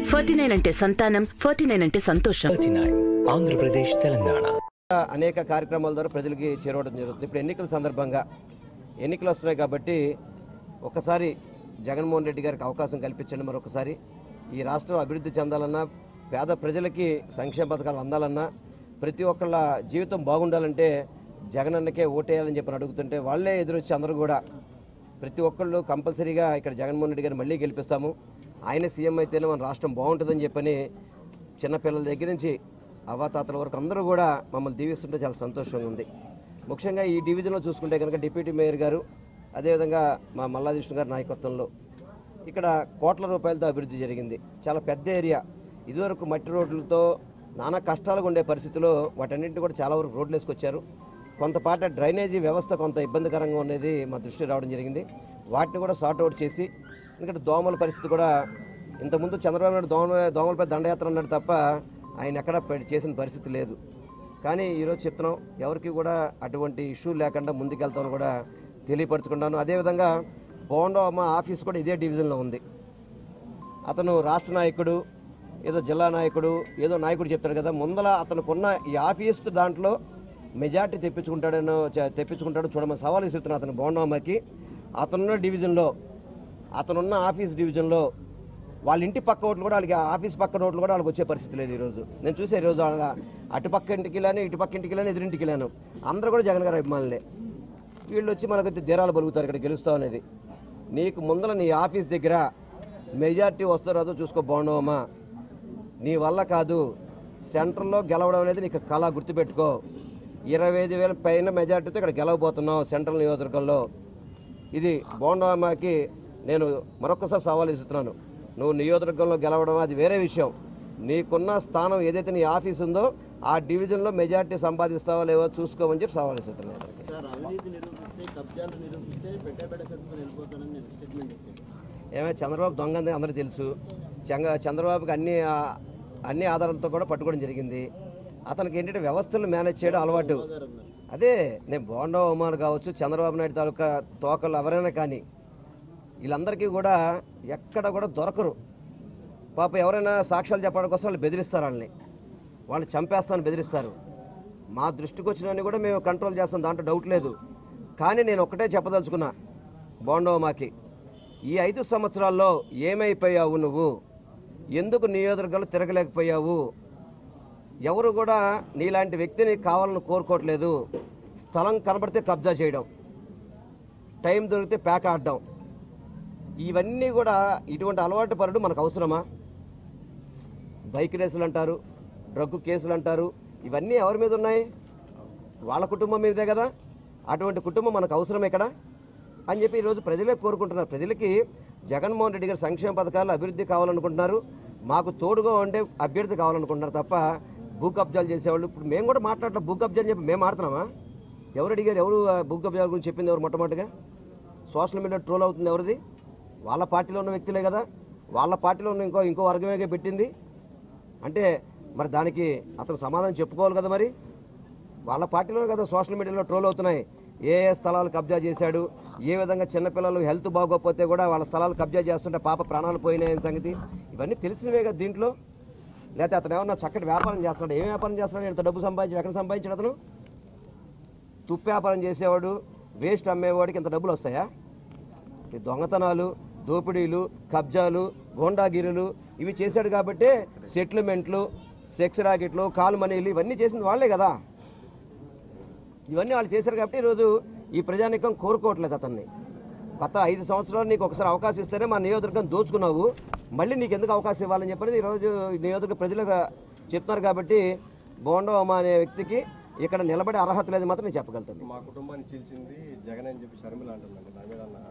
Forty nine అంటే సంతానం forty nine అంటే సంతోషం థర్టీ నైన్ ఆంధ్రప్రదేశ్ తెలంగాణ అనేక కార్యక్రమాల ద్వారా ప్రజలకి చేరవడం జరుగుతుంది ఇప్పుడు ఎన్నికల సందర్భంగా ఎన్నికలు వస్తున్నాయి కాబట్టి ఒకసారి జగన్మోహన్ రెడ్డి గారికి అవకాశం కల్పించండి మరొకసారి ఈ రాష్ట్రం అభివృద్ధి చెందాలన్నా పేద ప్రజలకి సంక్షేమ పథకాలు అందాలన్నా ప్రతి ఒక్కళ్ళ జీవితం బాగుండాలంటే జగనన్నకే ఓటేయాలని చెప్పి అడుగుతుంటే వాళ్ళే ఎదురొచ్చి అందరూ కూడా ప్రతి ఒక్కళ్ళు కంపల్సరీగా ఇక్కడ జగన్మోహన్ రెడ్డి గారిని మళ్ళీ గెలిపిస్తాము ఆయన సీఎం అయితేనే మన రాష్ట్రం బాగుంటుందని చెప్పని చిన్నపిల్లల దగ్గర నుంచి అవ్వాతాతల వరకు అందరూ కూడా మమ్మల్ని దీవిస్తుంటే చాలా సంతోషంగా ఉంది ముఖ్యంగా ఈ డివిజన్లో చూసుకుంటే కనుక డిప్యూటీ మేయర్ గారు అదేవిధంగా మా మల్లాదిష్ణు గారి నాయకత్వంలో ఇక్కడ కోట్ల రూపాయలతో అభివృద్ధి జరిగింది చాలా పెద్ద ఏరియా ఇదివరకు మట్టి రోడ్లతో నానా కష్టాలుగా ఉండే పరిస్థితిలో వాటన్నింటినీ కూడా చాలా వరకు రోడ్లు వేసుకొచ్చారు కొంతపాట డ్రైనేజీ వ్యవస్థ కొంత ఇబ్బందికరంగా ఉండేది మా దృష్టి రావడం జరిగింది వాటిని కూడా సార్ట్ అవుట్ చేసి ఎందుకంటే దోమల పరిస్థితి కూడా ఇంతకుముందు చంద్రబాబు నాయుడు దోమ దోమలపై దండయాత్ర అన్నాడు తప్ప ఆయన ఎక్కడ చేసిన పరిస్థితి లేదు కానీ ఈరోజు చెప్తున్నాం ఎవరికి కూడా అటువంటి ఇష్యూ లేకుండా ముందుకెళ్తామని కూడా తెలియపరచుకున్నాను అదేవిధంగా బోండో అమ్మ ఆఫీస్ కూడా ఇదే డివిజన్లో ఉంది అతను రాష్ట్ర నాయకుడు ఏదో జిల్లా నాయకుడు ఏదో నాయకుడు చెప్తాడు కదా ముందల అతనుకున్న ఈ ఆఫీస్ దాంట్లో మెజార్టీ తెప్పించుకుంటాడనో చ- తెప్పించుకుంటాడో చూడమని సవాల్ ఇస్తున్నాను అతను బోండమ్మకి అతనున్న డివిజన్లో అతనున్న ఆఫీస్ డివిజన్లో వాళ్ళ ఇంటి పక్క ఓట్లు కూడా వాళ్ళకి ఆ ఆఫీస్ పక్క ఓట్లు కూడా వాళ్ళకి వచ్చే పరిస్థితి లేదు ఈరోజు నేను చూసే ఈరోజు వాళ్ళ అటు పక్క ఇంటికి వెళ్ళాను ఇటు పక్క ఇంటికి వెళ్ళాను ఎదురింటికి వెళ్ళాను అందరూ కూడా జగన్ గారి అభిమానులే వీళ్ళు వచ్చి మనకు తీరాలు బలుగుతారు ఇక్కడ గెలుస్తాం అనేది నీకు ముందర నీ ఆఫీస్ దగ్గర మెజార్టీ వస్తారో రాదో చూసుకో బాగుండవమ్మా నీ వల్ల కాదు సెంటర్లో గెలవడం అనేది నీకు కళ గుర్తుపెట్టుకో ఇరవై ఐదు వేల పైన మెజార్టీతో ఇక్కడ గెలవబోతున్నావు సెంట్రల్ నియోజకవర్గంలో ఇది బోండమ్మకి నేను మరొకసారి సవాల్ ఇస్తున్నాను నువ్వు నియోజకవర్గంలో గెలవడం అది వేరే విషయం నీకున్న స్థానం ఏదైతే నీ ఆఫీస్ ఉందో ఆ డివిజన్లో మెజార్టీ సంపాదిస్తావో లేవో చూసుకోమని చెప్పి సవాల్ ఇస్తున్నాను అతనికి. సార్ అవినీతి నిరూపిస్తే కబ్జాలు నిరూపిస్తే పెట్టేపేట సర్దుకుని వెళ్ళిపోతానని నేను స్టేట్మెంట్ ఇచ్చాను ఏమైనా చంద్రబాబు దొంగ అని అందరూ తెలుసు చంగ చంద్రబాబుకి అన్ని ఆ- అన్ని ఆధారాలతో కూడా పట్టుకోవడం జరిగింది అతనికి ఏంటంటే వ్యవస్థలు మేనేజ్ చేయడం అలవాటు అదే నేను బోండా ఉమాన్ కావచ్చు చంద్రబాబు నాయుడు తాలూకా తోకలు ఎవరైనా కానీ వీళ్ళందరికీ కూడా ఎక్కడ కూడా దొరకరు పాప ఎవరైనా సాక్ష్యాలు చెప్పడం కోసం వాళ్ళు బెదిరిస్తారు వాళ్ళని వాళ్ళు చంపేస్తాను బెదిరిస్తారు మా దృష్టికి వచ్చినవన్నీ కూడా మేము కంట్రోల్ చేస్తాం దాంట్లో డౌట్ లేదు కానీ నేను ఒక్కటే చెప్పదలుచుకున్నా బోండోమాకి ఈ ఐదు సంవత్సరాల్లో ఏమైపోయావు నువ్వు ఎందుకు నియోజకవర్గాలు తిరగలేకపోయావు ఎవరు కూడా నీలాంటి వ్యక్తిని కావాలని కోరుకోవట్లేదు స్థలం కనబడితే కబ్జా చేయడం టైం దొరికితే ప్యాక్ ఆడడం ఇవన్నీ కూడా ఇటువంటి అలవాటు పరుడు మనకు అవసరమా బైక్ రేసులు అంటారు డ్రగ్ కేసులు అంటారు ఇవన్నీ ఎవరి మీద ఉన్నాయి వాళ్ళ కుటుంబం మీదే కదా అటువంటి కుటుంబం మనకు అవసరం ఇక్కడ అని చెప్పి ఈరోజు ప్రజలే కోరుకుంటున్నారు ప్రజలకి జగన్మోహన్ రెడ్డి గారి సంక్షేమ పథకాలు అభివృద్ధి కావాలనుకుంటున్నారు మాకు తోడుగా ఉండే అభ్యర్థి కావాలనుకుంటున్నారు తప్ప భూ కబ్జాలు చేసేవాళ్ళు ఇప్పుడు మేము కూడా మాట్లాడటం భూ కబ్జా అని చెప్పి మేము ఆడుతున్నామా ఎవరు అడిగారు ఎవరు ఆ భూ కబ్జాల గురించి చెప్పింది ఎవరు మొట్టమొదటిగా సోషల్ మీడియా ట్రోల్ అవుతుంది ఎవరిది వాళ్ళ పార్టీలో ఉన్న వ్యక్తులే కదా వాళ్ళ పార్టీలో ఉన్న ఇంకో ఇంకో వర్గమే పెట్టింది అంటే మరి దానికి అతను సమాధానం చెప్పుకోవాలి కదా మరి వాళ్ళ పార్టీలో కదా సోషల్ మీడియాలో ట్రోల్ అవుతున్నాయి ఏ ఏ స్థలాలు కబ్జా చేశాడు ఏ విధంగా చిన్నపిల్లలు హెల్త్ బాగోకపోతే కూడా వాళ్ళ స్థలాలు కబ్జా చేస్తుంటే పాప ప్రాణాలు పోయినాయని సంగతి ఇవన్నీ తెలిసినవే కదా దీంట్లో లేకపోతే అతను ఏమన్నా చక్కటి వ్యాపారం చేస్తున్నాడు ఏం వ్యాపారం చేస్తున్నాడు ఇంత డబ్బు సంపాదించాడు ఎక్కడ సంపాదించాడు అతను తుప్పు వ్యాపారం చేసేవాడు వేస్ట్ అమ్మేవాడికి ఇంత డబ్బులు వస్తాయా ఈ దొంగతనాలు దోపిడీలు కబ్జాలు గోండాగిరులు ఇవి చేశాడు కాబట్టే సెటిల్మెంట్లు సెక్స్ రాకెట్లు కాలు మనీలు ఇవన్నీ చేసింది వాళ్ళే కదా ఇవన్నీ వాళ్ళు చేశారు కాబట్టి ఈరోజు ఈ ప్రజానికం కోరుకోవట్లేదు అతన్ని గత ఐదు సంవత్సరాలు నీకు ఒకసారి అవకాశం ఇస్తేనే మా నియోజకవర్గం దోచుకున్నావు మళ్ళీ నీకు ఎందుకు అవకాశం ఇవ్వాలని చెప్పి ఈరోజు ఈ నియోజకవర్గ ప్రజలుగా చెప్తున్నారు కాబట్టి బోండవమ్మ అనే వ్యక్తికి ఇక్కడ నిలబడే అర్హత లేదు మాత్రం నేను చెప్పగలుగుతాను మా కుటుంబాన్ని చీల్చింది జగన్ అని చెప్పి షర్మిల అంటుందండి నా మీద అన్న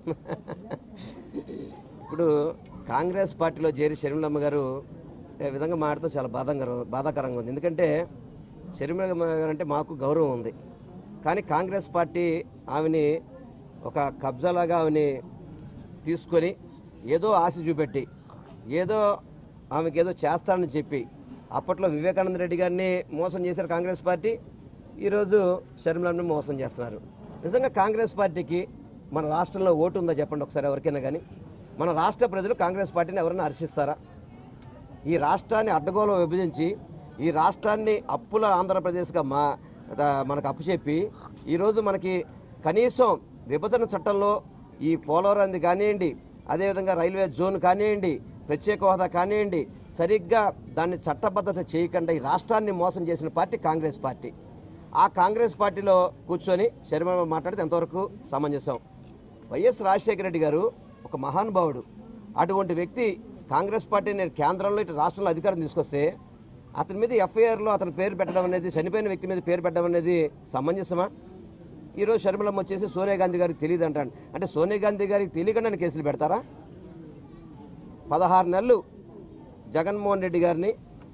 ఇప్పుడు కాంగ్రెస్ పార్టీలో చేరి షర్మిలమ్మ గారు ఈ విధంగా మాట్లాడుతూ చాలా బాధాకర బాధాకరంగా ఉంది ఎందుకంటే షర్మిలమ్మ గారు అంటే మాకు గౌరవం ఉంది కానీ కాంగ్రెస్ పార్టీ ఆమెని ఒక కబ్జాలాగా ఆమెని తీసుకొని ఏదో ఆశ చూపెట్టి ఏదో ఆమెకి ఏదో చేస్తానని చెప్పి అప్పట్లో వివేకానంద రెడ్డి గారిని మోసం చేశారు కాంగ్రెస్ పార్టీ ఈరోజు షర్మిలమ్మని మోసం చేస్తున్నారు నిజంగా కాంగ్రెస్ పార్టీకి మన రాష్ట్రంలో ఓటు ఉందా చెప్పండి ఒకసారి ఎవరికైనా కానీ మన రాష్ట్ర ప్రజలు కాంగ్రెస్ పార్టీని ఎవరైనా హర్షిస్తారా ఈ రాష్ట్రాన్ని అడ్డగోలు విభజించి ఈ రాష్ట్రాన్ని అప్పుల ఆంధ్రప్రదేశ్గా మా ద- మనకు అప్పు చెప్పి ఈరోజు మనకి కనీసం విభజన చట్టంలో ఈ పోలవరాన్ని కానివ్వండి అదేవిధంగా రైల్వే జోన్ కానివ్వండి ప్రత్యేక హోదా కానివ్వండి సరిగ్గా దాన్ని చట్టబద్ధత చేయకుండా ఈ రాష్ట్రాన్ని మోసం చేసిన పార్టీ కాంగ్రెస్ పార్టీ ఆ కాంగ్రెస్ పార్టీలో కూర్చొని శర్మ మాట్లాడితే ఎంతవరకు సమంజసం వైఎస్ రాజశేఖర రెడ్డి గారు ఒక మహానుభావుడు అటువంటి వ్యక్తి కాంగ్రెస్ పార్టీని కేంద్రంలో ఇటు రాష్ట్రంలో అధికారం తీసుకొస్తే అతని మీద ఎఫ్ఐఆర్లో అతని పేరు పెట్టడం అనేది చనిపోయిన వ్యక్తి మీద పేరు పెట్టడం అనేది సమంజసమా ఈరోజు షర్మిలమ్మ వచ్చేసి సోనియా గాంధీ గారికి తెలియదు అంటాడు అంటే సోనియా గాంధీ గారికి తెలియకుండా కేసులు పెడతారా పదహారు నెలలు జగన్మోహన్ రెడ్డి గారిని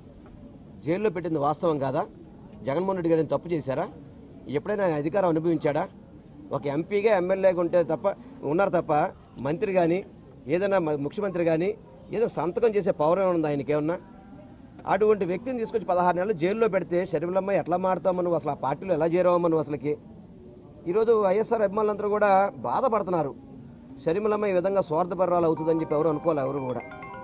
జైల్లో పెట్టింది వాస్తవం కాదా జగన్మోహన్ రెడ్డి గారిని తప్పు చేశారా ఎప్పుడైనా ఆయన అధికారం అనుభవించాడా ఒక ఎంపీగా ఎమ్మెల్యేగా ఉంటే తప్ప ఉన్నారు తప్ప మంత్రి కానీ ఏదైనా మ- ముఖ్యమంత్రి కానీ ఏదో సంతకం చేసే పౌరం ఉందా ఆయనకి ఏమన్నా అటువంటి వ్యక్తిని తీసుకొచ్చి పదహారు నెలలు జైల్లో పెడితే శరీరంలో ఎట్లా మారుతావు నువ్వు అసలు ఆ పార్టీలో ఎలా చేరావమ్మా నువ్వు అసలుకి ఈరోజు వైఎస్ఆర్ అభిమానులందరూ కూడా బాధపడుతున్నారు షర్మిలమ్మ ఈ విధంగా స్వార్థపరాలు అవుతుందని చెప్పి ఎవరు అనుకోలే ఎవరు కూడా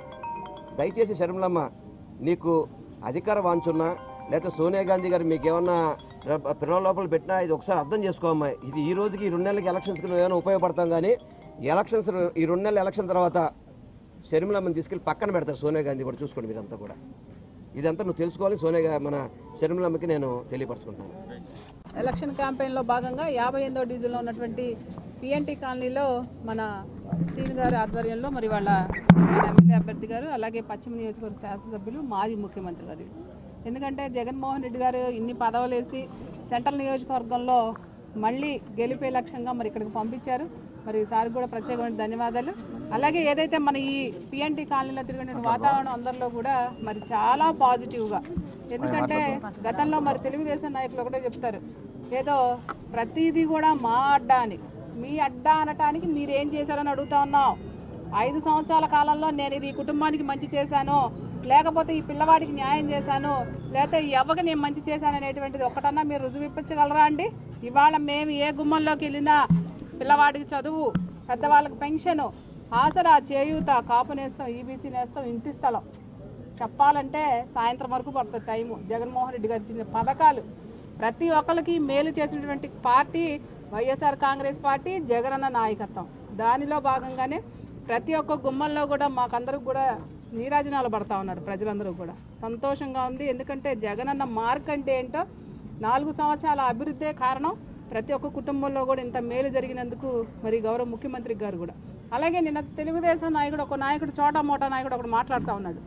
దయచేసి షర్మిలమ్మ నీకు అధికార వాంచున్నా లేకపోతే సోనియా గాంధీ గారు మీకు ఏమన్నా పిల్లల లోపల పెట్టినా ఇది ఒకసారి అర్థం చేసుకోమ్మా ఇది ఈ రోజుకి ఈ రెండు నెలలకి ఎలక్షన్స్కి నువ్వు ఏమైనా ఉపయోగపడతాం కానీ ఈ ఎలక్షన్స్ ఈ రెండు నెలల ఎలక్షన్ తర్వాత షర్మిలమ్మని తీసుకెళ్ళి పక్కన పెడతారు సోనియా గాంధీ కూడా చూసుకోండి మీరంతా కూడా ఇదంతా నువ్వు తెలుసుకోవాలి సోనియా గా- మన షర్మిలమ్మకి నేను తెలియపరచుకుంటాను ఎలక్షన్ క్యాంపెయిన్లో భాగంగా యాభై ఎనిమిదో డివిజన్లో ఉన్నటువంటి పిఎన్టీ కాలనీలో మన శ్రీను గారి ఆధ్వర్యంలో మరి వాళ్ళ మన ఎమ్మెల్యే అభ్యర్థి గారు అలాగే పశ్చిమ నియోజకవర్గ శాసనసభ్యులు మాజీ ముఖ్యమంత్రి గారు ఎందుకంటే జగన్మోహన్ రెడ్డి గారు ఇన్ని పదవులేసి సెంట్రల్ నియోజకవర్గంలో మళ్ళీ గెలిపే లక్ష్యంగా మరి ఇక్కడికి పంపించారు మరి ఈసారి కూడా ప్రత్యేకమైన ధన్యవాదాలు అలాగే ఏదైతే మన ఈ పిఎన్టీ కాలనీలో తిరిగిన వాతావరణం అందరిలో కూడా మరి చాలా పాజిటివ్గా ఎందుకంటే గతంలో మరి తెలుగుదేశం నాయకులు ఒకటే చెప్తారు ఏదో ప్రతిదీ కూడా మా అడ్డా అని మీ అడ్డా అనటానికి మీరేం చేశారని అడుగుతా ఉన్నాం ఐదు సంవత్సరాల కాలంలో నేను ఇది ఈ కుటుంబానికి మంచి చేశాను లేకపోతే ఈ పిల్లవాడికి న్యాయం చేశాను లేకపోతే ఈ అవ్వకి నేను మంచి చేశాను అనేటువంటిది ఒకటన్నా మీరు రుజువు ఇప్పించగలరా అండి ఇవాళ మేము ఏ గుమ్మంలోకి వెళ్ళినా పిల్లవాడికి చదువు పెద్దవాళ్ళకి పెన్షన్ ఆసరా చేయూత కాపు నేస్తాం ఈబీసీ నేస్తాం ఇంటి స్థలం చెప్పాలంటే సాయంత్రం వరకు పడుతుంది టైము జగన్మోహన్ రెడ్డి గారు ఇచ్చిన పథకాలు ప్రతి ఒక్కరికి మేలు చేసినటువంటి పార్టీ వైఎస్ఆర్ కాంగ్రెస్ పార్టీ జగనన్న నాయకత్వం దానిలో భాగంగానే ప్రతి ఒక్క గుమ్మంలో కూడా మాకందరికి కూడా నీరాజనాలు పడతా ఉన్నారు ప్రజలందరూ కూడా సంతోషంగా ఉంది ఎందుకంటే జగనన్న మార్క్ అంటే ఏంటో నాలుగు సంవత్సరాల అభివృద్ధే కారణం ప్రతి ఒక్క కుటుంబంలో కూడా ఇంత మేలు జరిగినందుకు మరి గౌరవ ముఖ్యమంత్రి గారు కూడా అలాగే నిన్న తెలుగుదేశం నాయకుడు ఒక నాయకుడు చోటా మోటా నాయకుడు ఒకడు మాట్లాడుతూ ఉన్నాడు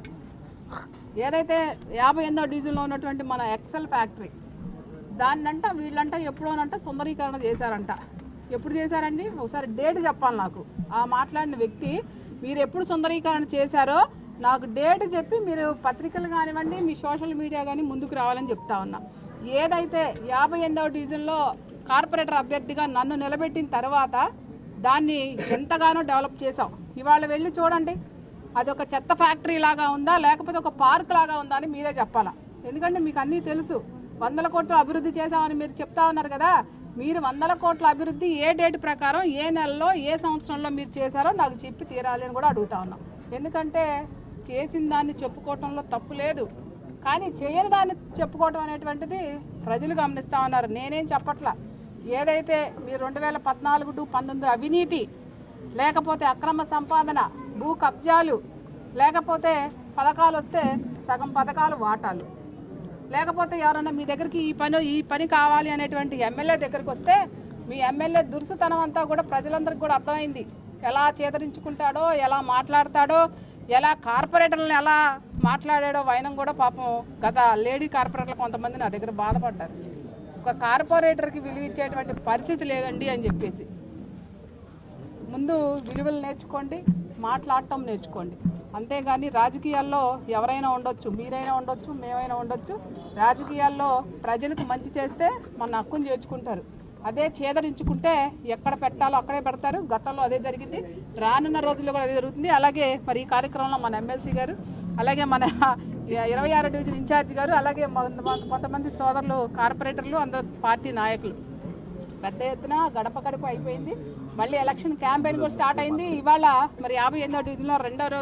ఏదైతే యాభై ఎనిమిదో డివిజన్లో ఉన్నటువంటి మన ఎక్సెల్ ఫ్యాక్టరీ దాన్నంట వీళ్ళంట ఎప్పుడోనంట సుందరీకరణ చేశారంట ఎప్పుడు చేశారండి ఒకసారి డేట్ చెప్పాలి నాకు ఆ మాట్లాడిన వ్యక్తి మీరు ఎప్పుడు సుందరీకరణ చేశారో నాకు డేట్ చెప్పి మీరు పత్రికలు కానివ్వండి మీ సోషల్ మీడియా కానీ ముందుకు రావాలని చెప్తా ఉన్నా ఏదైతే యాభై ఎనిమిదవ డివిజన్లో కార్పొరేటర్ అభ్యర్థిగా నన్ను నిలబెట్టిన తర్వాత దాన్ని ఎంతగానో డెవలప్ చేసాం ఇవాళ వెళ్ళి చూడండి అది ఒక చెత్త ఫ్యాక్టరీ లాగా ఉందా లేకపోతే ఒక పార్క్ లాగా ఉందా అని మీరే చెప్పాలా ఎందుకంటే మీకు అన్నీ తెలుసు వందల కోట్లు అభివృద్ధి చేశామని మీరు చెప్తా ఉన్నారు కదా మీరు వందల కోట్ల అభివృద్ధి ఏ డేట్ ప్రకారం ఏ నెలలో ఏ సంవత్సరంలో మీరు చేశారో నాకు చెప్పి తీరాలి అని కూడా అడుగుతా ఉన్నాం ఎందుకంటే చేసిన దాన్ని చెప్పుకోవటంలో తప్పు లేదు కానీ చేయని దాన్ని చెప్పుకోవటం అనేటువంటిది ప్రజలు గమనిస్తా ఉన్నారు నేనేం చెప్పట్లా ఏదైతే మీరు రెండు వేల పద్నాలుగు టు పంతొమ్మిది అవినీతి లేకపోతే అక్రమ సంపాదన భూ కబ్జాలు లేకపోతే పథకాలు వస్తే సగం పథకాలు వాటాలు లేకపోతే ఎవరన్నా మీ దగ్గరికి ఈ పని ఈ పని కావాలి అనేటువంటి ఎమ్మెల్యే దగ్గరికి వస్తే మీ ఎమ్మెల్యే దురుసుతనం అంతా కూడా ప్రజలందరికీ కూడా అర్థమైంది ఎలా చేదరించుకుంటాడో ఎలా మాట్లాడతాడో ఎలా కార్పొరేటర్లను ఎలా మాట్లాడాడో వైనం కూడా పాపం గత లేడీ కార్పొరేటర్లు కొంతమంది నా దగ్గర బాధపడ్డారు ఒక కార్పొరేటర్కి విలువ ఇచ్చేటువంటి పరిస్థితి లేదండి అని చెప్పేసి ముందు విలువలు నేర్చుకోండి మాట్లాడటం నేర్చుకోండి అంతేగాని రాజకీయాల్లో ఎవరైనా ఉండొచ్చు మీరైనా ఉండొచ్చు మేమైనా ఉండొచ్చు రాజకీయాల్లో ప్రజలకు మంచి చేస్తే మన హక్కును చేర్చుకుంటారు అదే చేదరించుకుంటే ఎక్కడ పెట్టాలో అక్కడే పెడతారు గతంలో అదే జరిగింది రానున్న రోజుల్లో కూడా అదే జరుగుతుంది అలాగే మరి ఈ కార్యక్రమంలో మన ఎమ్మెల్సీ గారు అలాగే మన ఇరవై ఆరు డివిజన్ ఇన్ఛార్జ్ గారు అలాగే మన- కొంతమంది సోదరులు కార్పొరేటర్లు అందరు పార్టీ నాయకులు పెద్ద ఎత్తున గడప గడప అయిపోయింది మళ్ళీ ఎలక్షన్ క్యాంపెయిన్ కూడా స్టార్ట్ అయింది ఇవాళ మరి యాభై ఎనిమిదో డివిజన్లో రెండో రోజు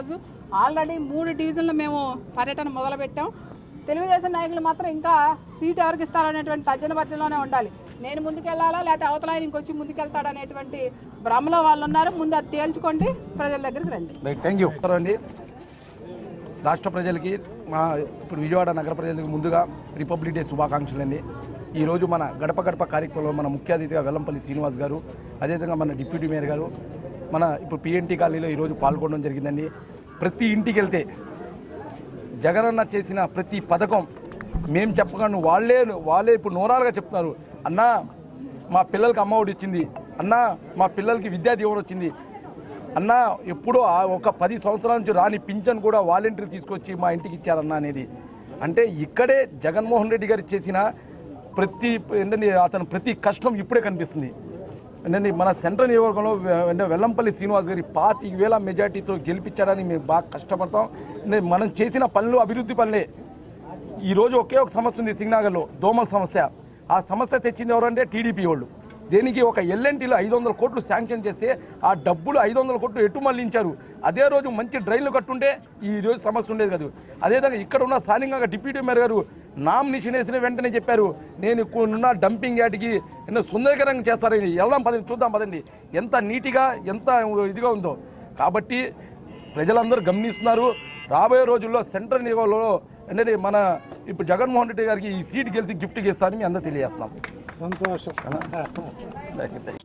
ఆల్రెడీ మూడు డివిజన్లు మేము పర్యటన మొదలుపెట్టాం తెలుగుదేశం నాయకులు మాత్రం ఇంకా సీటు ఎవరికి ఇస్తారనేటువంటి తర్జన భర్జనలోనే ఉండాలి నేను ముందుకెళ్లాలా లేకపోతే అవతల ఆయన ఇంకొచ్చి ముందుకెళ్తాడనేటువంటి భ్రమలో వాళ్ళు ఉన్నారు ముందు అది తేల్చుకోండి ప్రజల దగ్గరికి రండి రైట్ థ్యాంక్ యూ అండి రాష్ట్ర ప్రజలకి మా ఇప్పుడు విజయవాడ నగర ప్రజలకు ముందుగా రిపబ్లిక్ డే శుభాకాంక్షలు అండి ఈరోజు మన గడప గడప కార్యక్రమంలో మన ముఖ్య అతిథిగా వెల్లంపల్లి శ్రీనివాస్ గారు అదేవిధంగా మన డిప్యూటీ మేయర్ గారు మన ఇప్పుడు పిఎన్టీ కాలనీలో ఈరోజు పాల్గొనడం జరిగిందండి ప్రతి ఇంటికి వెళ్తే జగనన్న చేసిన ప్రతి పథకం మేము చెప్పకుండా వాళ్ళే వాళ్ళే ఇప్పుడు నోరాలుగా చెప్తున్నారు అన్నా మా పిల్లలకి అమ్మ ఒడి ఇచ్చింది అన్నా మా పిల్లలకి విద్యా దీవెన వచ్చింది అన్నా ఎప్పుడో ఆ ఒక పది సంవత్సరాల నుంచి రాని పింఛన్ కూడా వాలంటీర్ తీసుకొచ్చి మా ఇంటికి ఇచ్చారన్నా అనేది అంటే ఇక్కడే జగన్మోహన్ రెడ్డి గారు చేసిన ప్రతి ఏంటంటే అతను ప్రతి కష్టం ఇప్పుడే కనిపిస్తుంది ఏంటంటే మన సెంట్రల్ నియోజకవర్గంలో వె- అంటే వెల్లంపల్లి శ్రీనివాస్ గారి పాతిక వేల మెజార్టీతో గెలిపించడానికి మేము బాగా కష్టపడతాం అంటే మనం చేసిన పనులు అభివృద్ధి పనులే ఈరోజు ఒకే ఒక సమస్య ఉంది సింగనాగర్లో దోమల సమస్య ఆ సమస్య తెచ్చింది ఎవరంటే టీడీపీ వాళ్ళు దేనికి ఒక ఎల్ఎన్టీలో ఐదు వందల కోట్లు శాంక్షన్ చేస్తే ఆ డబ్బులు ఐదు వందల కోట్లు ఎటు మళ్ళించారు అదే రోజు మంచి డ్రైన్లు కట్టుంటే ఈ రోజు సమస్య ఉండేది కాదు అదేవిధంగా ఇక్కడ ఉన్న స్థానికంగా డిప్యూటీ మేయర్ గారు నామినేషన్ వేసిన వెంటనే చెప్పారు నేను ఇక్కడ ఉన్న డంపింగ్ యార్డ్కి ఎన్నో సుందరీకరంగా చేస్తారని వెళ్దాం పదండి చూద్దాం పదండి ఎంత నీట్గా ఎంత ఇదిగా ఉందో కాబట్టి ప్రజలందరూ గమనిస్తున్నారు రాబోయే రోజుల్లో సెంట్రల్ నియోజకవర్గంలో అంటే మన ఇప్పుడు జగన్మోహన్ రెడ్డి గారికి ఈ సీట్ గెలిచి గిఫ్ట్ ఇస్తారని మీ అందరూ తెలియజేస్తున్నాం సంతోషం